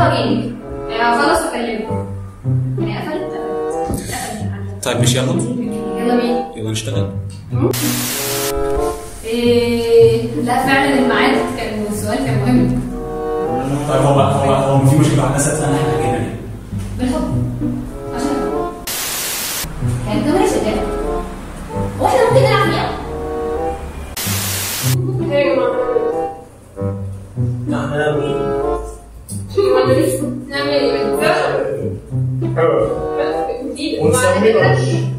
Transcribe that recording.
واجيلك آه، خلاص اكلمك يعني قفلت قفلت طيب مش يلا يلا بينا يلا نشتغل إيه لا فعلا الميعاد كان السؤال كان مهم طيب هو هو هو في مشكله واحده ست انا احنا كده ليه؟ بالحب عشان يعني الكاميرا شغاله هو احنا ممكن نلعب فيها نعمل ولا لسه نعمل ايه ونسميه